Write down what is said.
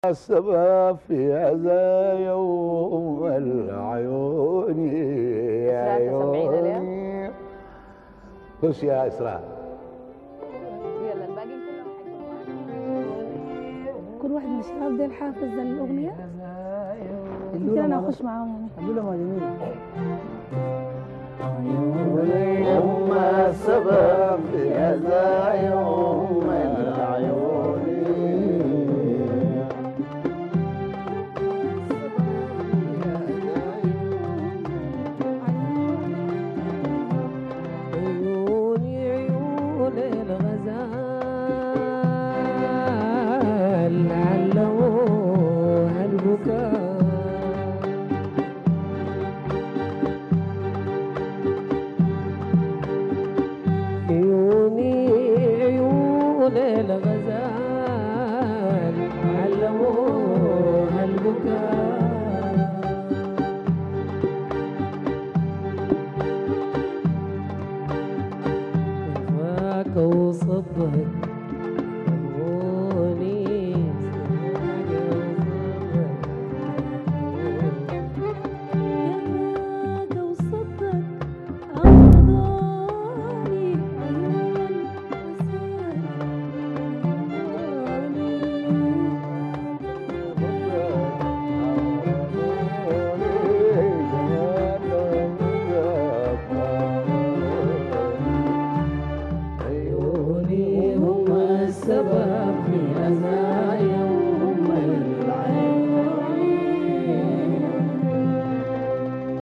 السبب في هذا يوم العيون يا إسراء تسمعينا ليه؟ عيوني خش يا إسراء يلا الباقي كلهم حيكونوا كل واحد من الشباب ديل حافظ الأغنية يمكن اللولة أنا ما أخش معاهم يعني اللولة ما جميلة يوم السبب في هذا يوم العيون عيوني عيون الغزال علموها البكاء عيوني عيون الغزال علموها البكاء